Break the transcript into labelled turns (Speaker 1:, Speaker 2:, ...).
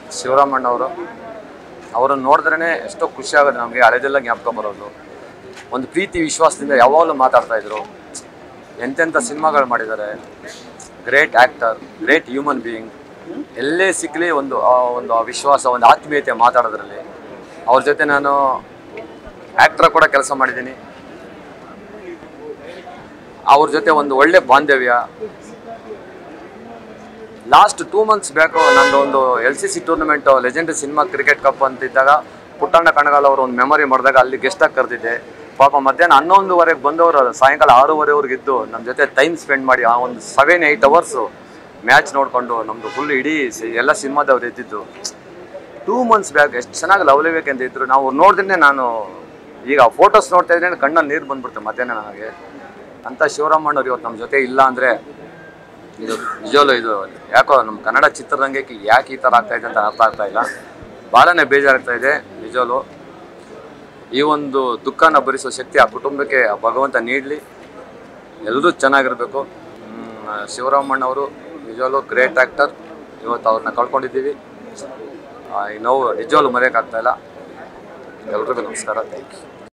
Speaker 1: ಶಿವರಾಮಣ್ಣ ಅವರು ಅವರನ್ನು ನೋಡಿದ್ರೇ ಎಷ್ಟೋ ಖುಷಿ ಆಗೋದು ನಮಗೆ ಹಳೆದೆಲ್ಲ ಜ್ಞಾಪಕ ಬರೋದು ಒಂದು ಪ್ರೀತಿ ವಿಶ್ವಾಸದಿಂದ ಯಾವಾಗಲೂ ಮಾತಾಡ್ತಾ ಇದ್ರು ಎಂತೆಂಥ ಸಿನಿಮಾಗಳು ಮಾಡಿದ್ದಾರೆ great actor great human being ಎಲ್ಲೇ ಸಿಕ್ಕಲಿ ಒಂದು ಆ ಒಂದು ಆ ವಿಶ್ವಾಸ ಒಂದು ಆತ್ಮೀಯತೆ ಮಾತಾಡೋದ್ರಲ್ಲಿ ಅವ್ರ ಜೊತೆ ನಾನು ಆ್ಯಕ್ಟ್ರ ಕೂಡ ಕೆಲಸ ಮಾಡಿದ್ದೀನಿ ಅವ್ರ ಜೊತೆ ಒಂದು ಒಳ್ಳೆ ಬಾಂಧವ್ಯ ಲಾಸ್ಟ್ ಟೂ ಮಂತ್ಸ್ ಬ್ಯಾಕು ನಂದು ಒಂದು L C C tournament legendary cinema cricket cup ಅಂತಿದ್ದಾಗ ಪುಟ್ಟಣ್ಣ ಕಣಗಾಲ್ ಅವರು ಒಂದು ಮೆಮೊರಿ ಮಾಡಿದಾಗ ಅಲ್ಲಿ ಗೆಸ್ಟಾಗಿ ಕರೆದಿದ್ದೆ ಪಾಪ ಮಧ್ಯಾಹ್ನ ಹನ್ನೊಂದುವರೆಗೆ ಬಂದವರು ಸಾಯಂಕಾಲ ಆರೂವರೆವರೆಗೆ ಇದ್ದು ನಮ್ಮ ಜೊತೆ ಟೈಮ್ ಸ್ಪೆಂಡ್ ಮಾಡಿ ಆ ಒಂದು ಸೆವೆನ್ ಏಯ್ಟ್ ಅವರ್ಸು ಮ್ಯಾಚ್ ನೋಡಿಕೊಂಡು ನಮ್ಮದು ಫುಲ್ ಇಡೀ ಸಿ- ಎಲ್ಲ ಸಿನಿಮಾದವ್ರು ಇದ್ದಿದ್ದು ಟೂ ಮಂತ್ಸ್ ಬ್ಯಾಕ್ ಎಷ್ಟು ಚೆನ್ನಾಗಿ ಲವ್ಲಿಬೇಕು ಅಂತ ಇದ್ರು ನಾವು ನೋಡಿದ್ರೆ ನಾನು ಈಗ ಫೋಟೋಸ್ ನೋಡ್ತಾ ಇದ್ರೆ ಕಣ್ಣಲ್ಲಿ ನೀರು ಬಂದ್ಬಿಡ್ತು ಮಧ್ಯಾಹ್ನ ನನಗೆ ಅಂತ ಶಿವರಾಮಣ್ಣವ್ರು ಇವತ್ತು ನಮ್ಮ ಜೊತೆ ಇಲ್ಲ ಅಂದರೆ ಇದು ನಿಜವಲ್ಲೂ ಇದು ಯಾಕೋ ನಮ್ಮ ಕನ್ನಡ ಚಿತ್ರರಂಗಕ್ಕೆ ಯಾಕೆ ಈ ಥರ ಆಗ್ತಾ ಇದೆ ಅಂತ ಅರ್ಥ ಆಗ್ತಾ ಇಲ್ಲ ಭಾಳನೇ ಬೇಜಾರಾಗ್ತಾ ಇದೆ ನಿಜವಲ್ಲೂ ಈ ಒಂದು ದುಃಖನ ಭರಿಸೋ ಶಕ್ತಿ ಆ ಕುಟುಂಬಕ್ಕೆ ಆ ಭಗವಂತ ನೀಡಲಿ ಎಲ್ಲರೂ ಚೆನ್ನಾಗಿರಬೇಕು ಶಿವರಾಮಣ್ಣವರು ನಿಜವಲ್ಲೂ ಗ್ರೇಟ್ ಆ್ಯಕ್ಟರ್ ಇವತ್ತು ಅವ್ರನ್ನ ಕಳ್ಕೊಂಡಿದ್ದೀವಿ ಆ, ಈ ನೋವು ನಿಜವಲ್ಲೂ ಮರೆಯೋಕ್ಕಾಗ್ತಾ ಇಲ್ಲ ಎಲ್ರಿಗೂ ನಮಸ್ಕಾರ ಥ್ಯಾಂಕ್ ಯು